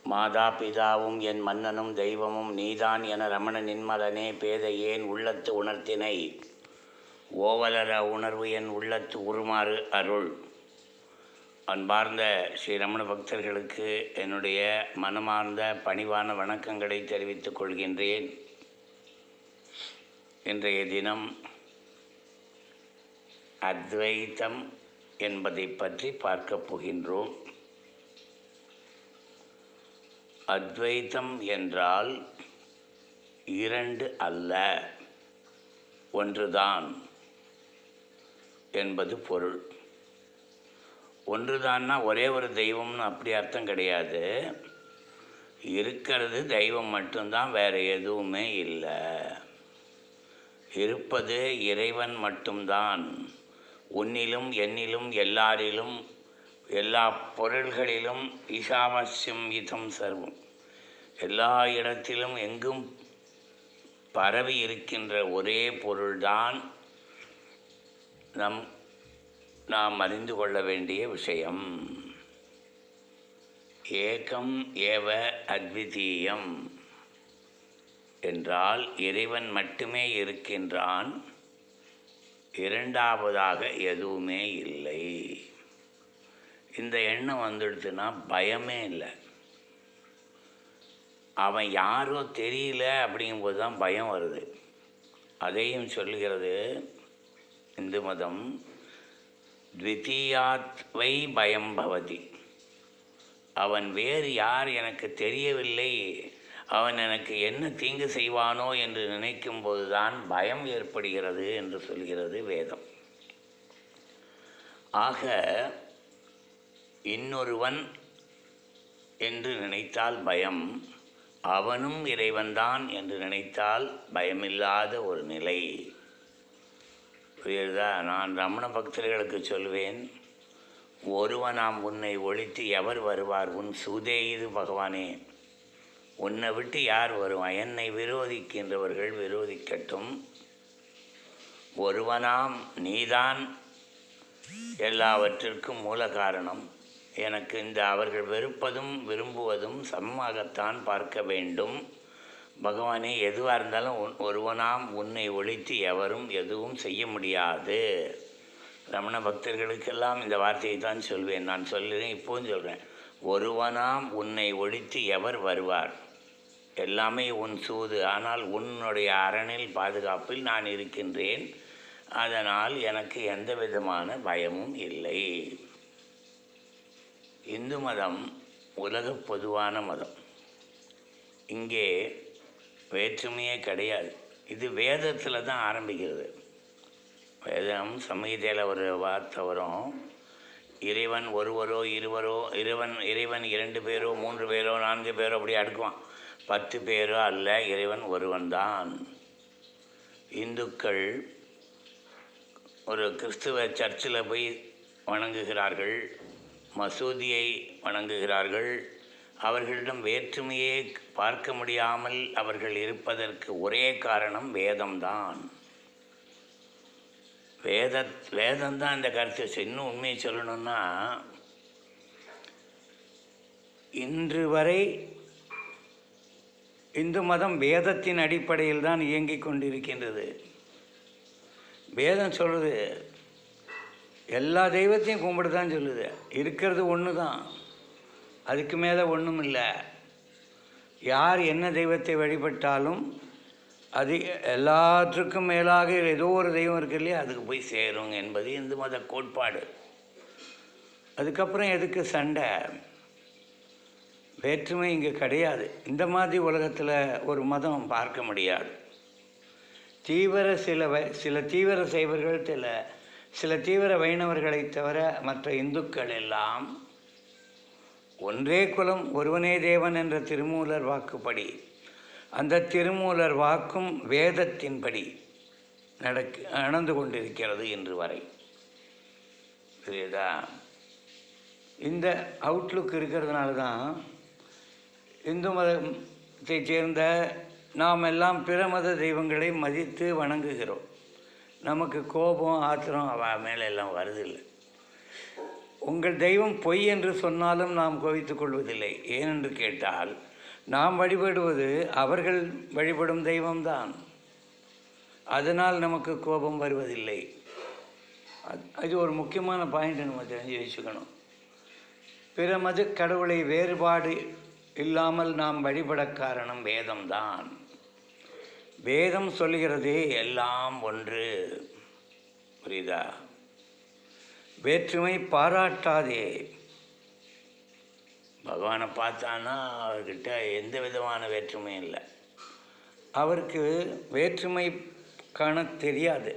மாதா பிதாவும் என் மன்னனும் தெய்வமும் நீதான் என ரமண நின்மலனே பேத ஏன் உள்ளத்து உணர்த்தினை ஓவலர உணர்வு என் உள்ளத்து உருமாறு அருள் அன்பார்ந்த ஸ்ரீ ரமண பக்தர்களுக்கு என்னுடைய மனமார்ந்த பணிவான வணக்கங்களை தெரிவித்துக் கொள்கின்றேன் இன்றைய தினம் அத்வைத்தம் என்பதை பற்றி பார்க்கப் போகின்றோம் அத்வைத்தம் என்றால் இரண்டு அல்ல ஒன்றுதான் என்பது பொருள் ஒன்றுதான்னா ஒரே ஒரு தெய்வம்னு அப்படி அர்த்தம் கிடையாது இருக்கிறது தெய்வம் மட்டும்தான் வேறு எதுவுமே இல்லை இருப்பது இறைவன் மட்டும்தான் உன்னிலும் என்னிலும் எல்லாரிலும் எல்லா பொருள்களிலும் ஈசாவாஸ்யம் இதம் சர்வம் எல்லா இடத்திலும் எங்கும் பரவி இருக்கின்ற ஒரே பொருள்தான் நம் நாம் அறிந்து கொள்ள வேண்டிய விஷயம் ஏகம் ஏவ அத்விதீயம் என்றால் இறைவன் மட்டுமே இருக்கின்றான் இரண்டாவதாக எதுவுமே இல்லை இந்த எண்ணம் வந்துடுச்சுன்னா பயமே இல்லை அவன் யாரோ தெரியல அப்படிங்கும்போது தான் பயம் வருது அதையும் சொல்லுகிறது இந்து மதம் த்விதீயாத்வை பயம் பவதி அவன் வேறு யார் எனக்கு தெரியவில்லை அவன் எனக்கு என்ன தீங்கு செய்வானோ என்று நினைக்கும் போதுதான் பயம் ஏற்படுகிறது என்று சொல்கிறது வேதம் ஆக இன்னொருவன் என்று நினைத்தால் பயம் அவனும் இறைவன்தான் என்று நினைத்தால் பயமில்லாத ஒரு நிலை புரியுதா நான் ரமண பக்தர்களுக்கு சொல்வேன் ஒருவனாம் உன்னை ஒழித்து எவர் வருவார் உன் சூதே இது பகவானே உன்னை விட்டு யார் வருவான் என்னை விரோதிக்கின்றவர்கள் விரோதிக்கட்டும் ஒருவனாம் நீதான் எல்லாவற்றிற்கும் மூல காரணம் எனக்கு இந்த அவர்கள் வெறுப்பதும் விரும்புவதும் சமமாகத்தான் பார்க்க வேண்டும் பகவானே எதுவாக இருந்தாலும் உன் ஒருவனாம் உன்னை ஒழித்து எவரும் எதுவும் செய்ய முடியாது ரமண பக்தர்களுக்கெல்லாம் இந்த வார்த்தையை தான் சொல்வேன் நான் சொல்லுறேன் இப்போவும் சொல்கிறேன் ஒருவனாம் உன்னை ஒழித்து எவர் வருவார் எல்லாமே உன் சூது ஆனால் உன்னுடைய அரணில் பாதுகாப்பில் நான் இருக்கின்றேன் அதனால் எனக்கு எந்த விதமான பயமும் இல்லை இந்து மதம் உலக பொதுவான மதம் இங்கே வேற்றுமையே கிடையாது இது வேதத்தில் தான் ஆரம்பிக்கிறது வேதம் சமீதையில் ஒரு வார்த்தை வரும் இறைவன் ஒருவரோ இருவரோ இறைவன் இறைவன் இரண்டு பேரோ மூன்று பேரோ நான்கு பேரோ அப்படி அடுக்குவான் பத்து பேரோ அல்ல இறைவன் ஒருவன் தான் இந்துக்கள் ஒரு கிறிஸ்துவ சர்ச்சில் போய் வணங்குகிறார்கள் மசூதியை வணங்குகிறார்கள் அவர்களிடம் வேற்றுமையே பார்க்க முடியாமல் அவர்கள் இருப்பதற்கு ஒரே காரணம் வேதம்தான் வேத வேதம்தான் இந்த கருத்தை இன்னும் உண்மையை சொல்லணும்னா இன்று வரை இந்து மதம் வேதத்தின் அடிப்படையில் தான் இயங்கிக் கொண்டிருக்கின்றது வேதம் சொல்லுது எல்லா தெய்வத்தையும் கும்பிடு தான் சொல்லுது இருக்கிறது ஒன்று தான் அதுக்கு மேலே ஒன்றும் இல்லை யார் என்ன தெய்வத்தை வழிபட்டாலும் அது எல்லாற்றுக்கும் மேலாக ஏதோ ஒரு தெய்வம் இருக்கு இல்லையா அதுக்கு போய் சேரும் என்பது இந்து மத கோட்பாடு அதுக்கப்புறம் எதுக்கு சண்டை வேற்றுமை இங்கே கிடையாது இந்த மாதிரி உலகத்தில் ஒரு மதம் பார்க்க முடியாது தீவிர சில வை சில தீவிர சைவர்கள் சில சில தீவிர வைணவர்களை தவிர மற்ற இந்துக்கள் எல்லாம் ஒன்றே குலம் ஒருவனே தேவன் என்ற திருமூலர் வாக்குப்படி அந்த திருமூலர் வாக்கும் வேதத்தின்படி நடக்கு நடந்து கொண்டிருக்கிறது இன்று வரை புரியுதா இந்த அவுட்லுக் இருக்கிறதுனால தான் இந்து மதத்தை சேர்ந்த நாம் எல்லாம் பிற மத தெய்வங்களை மதித்து வணங்குகிறோம் நமக்கு கோபம் ஆத்திரம் அவ மேலே எல்லாம் வருதில்லை உங்கள் தெய்வம் பொய் என்று சொன்னாலும் நாம் கோவித்துக் கொள்வதில்லை ஏனென்று கேட்டால் நாம் வழிபடுவது அவர்கள் வழிபடும் தெய்வம்தான் அதனால் நமக்கு கோபம் வருவதில்லை அது- அது ஒரு முக்கியமான பாயிண்ட் நம்ம தெரிஞ்சு வச்சுக்கணும் பிற மத கடவுளை வேறுபாடு இல்லாமல் நாம் வழிபட காரணம் வேதம்தான் வேதம் சொல்லுகிறது எல்லாம் ஒன்று புரியுதா வேற்றுமை பாராட்டாதே பகவானை பார்த்தான்னா அவர்கிட்ட எந்த விதமான வேற்றுமையும் இல்லை அவருக்கு வேற்றுமை காண தெரியாது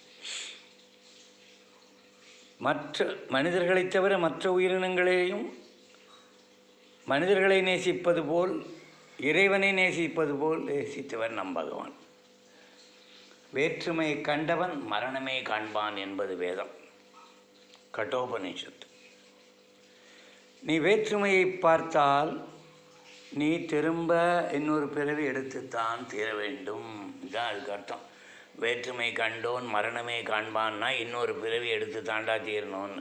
மற்ற மனிதர்களைத் தவிர மற்ற உயிரினங்களையும் மனிதர்களை நேசிப்பது போல் இறைவனை நேசிப்பது போல் நேசித்தவர் நம் பகவான் வேற்றுமை கண்டவன் மரணமே காண்பான் என்பது வேதம் கட்டோபனிஷத்து நீ வேற்றுமையை பார்த்தால் நீ திரும்ப இன்னொரு பிறவி எடுத்துத்தான் தீர வேண்டும் இதான் அதுக்கு அர்த்தம் வேற்றுமை கண்டோன் மரணமே காண்பான்னா இன்னொரு பிறவி எடுத்து தாண்டா தீரணும்னு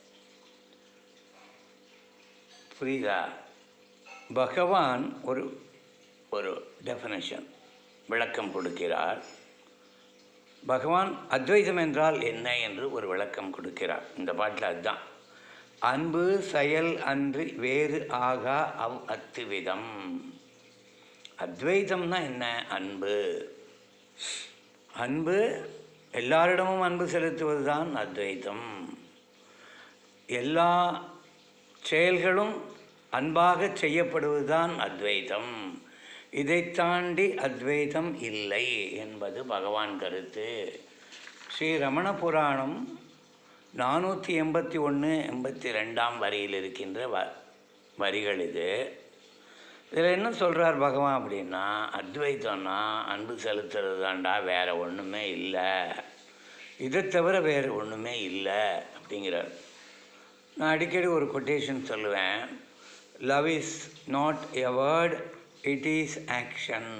புரியுதா பகவான் ஒரு ஒரு டெஃபனேஷன் விளக்கம் கொடுக்கிறார் பகவான் அத்வைதம் என்றால் என்ன என்று ஒரு விளக்கம் கொடுக்கிறார் இந்த பாட்டில் அதுதான் அன்பு செயல் அன்று வேறு ஆகா அவ் அத்துவிதம் அத்வைதம்னா என்ன அன்பு அன்பு எல்லாரிடமும் அன்பு செலுத்துவது தான் அத்வைதம் எல்லா செயல்களும் அன்பாக செய்யப்படுவதுதான் அத்வைதம் இதை தாண்டி அத்வைதம் இல்லை என்பது பகவான் கருத்து ஸ்ரீ ரமண புராணம் நானூற்றி எண்பத்தி ஒன்று எண்பத்தி ரெண்டாம் வரியில் இருக்கின்ற வ வரிகள் இது இதில் என்ன சொல்கிறார் பகவான் அப்படின்னா அத்வைத்தம்னா அன்பு செலுத்துறது தாண்டா வேறு ஒன்றுமே இல்லை இதை தவிர வேறு ஒன்றுமே இல்லை அப்படிங்கிறார் நான் அடிக்கடி ஒரு கொட்டேஷன் சொல்லுவேன் love is not a word it is action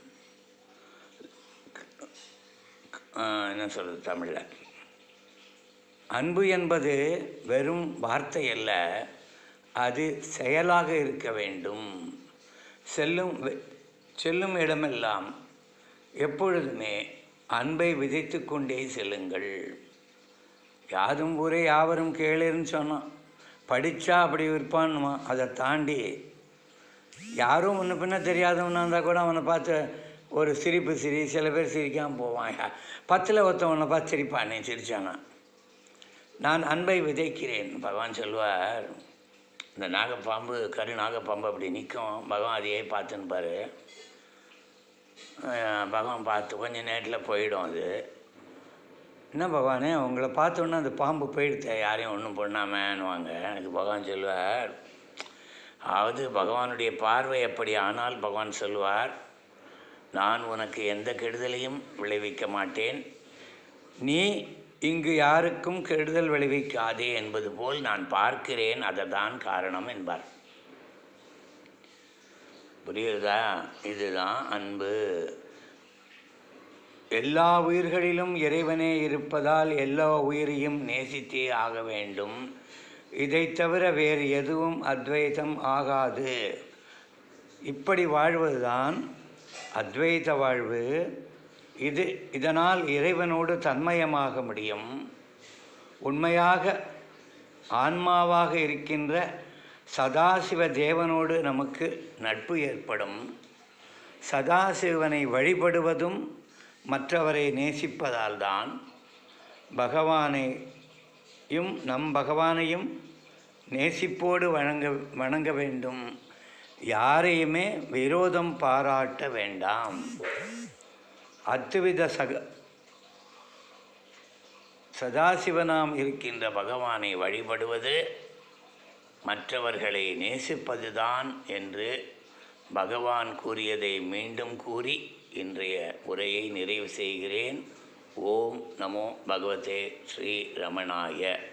என்ன சொல்கிறது தமிழில் அன்பு என்பது வெறும் வார்த்தை அல்ல அது செயலாக இருக்க வேண்டும் செல்லும் வெ- செல்லும் இடமெல்லாம் எப்பொழுதுமே அன்பை விதைத்து கொண்டே செல்லுங்கள் யாதும் ஊரே யாவரும் கேளுன்னு சொன்னான் படித்தா அப்படி இருப்பான்னுமா அதை தாண்டி யாரும் முன்ன பின்ன தெரியாதவனா இருந்தால் கூட அவனை பார்த்து ஒரு சிரிப்பு சிரி சில பேர் சிரிக்காமல் போவான் யா- பத்தில் ஒருத்தவனை பார்த்து சிரிப்பான் நீ சிரிச்சானா நான் அன்பை விதைக்கிறேன் பகவான் சொல்வார் இந்த நாகப்பாம்பு கரு நாகப்பாம்பு அப்படி நிற்கும் பகவான் அதையே பார்த்துன்னு பாரு அஹ் பகவான் பார்த்து கொஞ்ச நேரத்தில் போயிடும் அது என்ன பகவானே உங்களை பார்த்தோன்னே அந்த பாம்பு போயிடுத்த யாரையும் ஒன்றும் பண்ணாமன்னுவாங்க எனக்கு பகவான் சொல்வார் அதாவது பகவானுடைய பார்வை எப்படி ஆனால் பகவான் சொல்வார் நான் உனக்கு எந்த கெடுதலையும் விளைவிக்க மாட்டேன் நீ இங்கு யாருக்கும் கெடுதல் விளைவிக்காதே என்பது போல் நான் பார்க்கிறேன் அதுதான் காரணம் என்பார் புரியுதா இதுதான் அன்பு எல்லா உயிர்களிலும் இறைவனே இருப்பதால் எல்லா உயிரையும் நேசித்தே ஆக வேண்டும் இதைத் தவிர வேறு எதுவும் அத்வைதம் ஆகாது இப்படி வாழ்வதுதான் அத்வைத வாழ்வு இது இதனால் இறைவனோடு தன்மயமாக முடியும் உண்மையாக ஆன்மாவாக இருக்கின்ற சதாசிவ தேவனோடு நமக்கு நட்பு ஏற்படும் சதாசிவனை வழிபடுவதும் மற்றவரை நேசிப்பதால் தான் பகவானையும் நம் பகவானையும் நேசிப்போடு வணங்க வணங்க வேண்டும் யாரையுமே விரோதம் பாராட்ட வேண்டாம் அத்துவித சக சதாசிவனாம் இருக்கின்ற பகவானை வழிபடுவது மற்றவர்களை நேசிப்பதுதான் என்று பகவான் கூறியதை மீண்டும் கூறி இன்றைய உரையை நிறைவு செய்கிறேன் ஓம் நமோ பகவதே ஸ்ரீ ரமணாய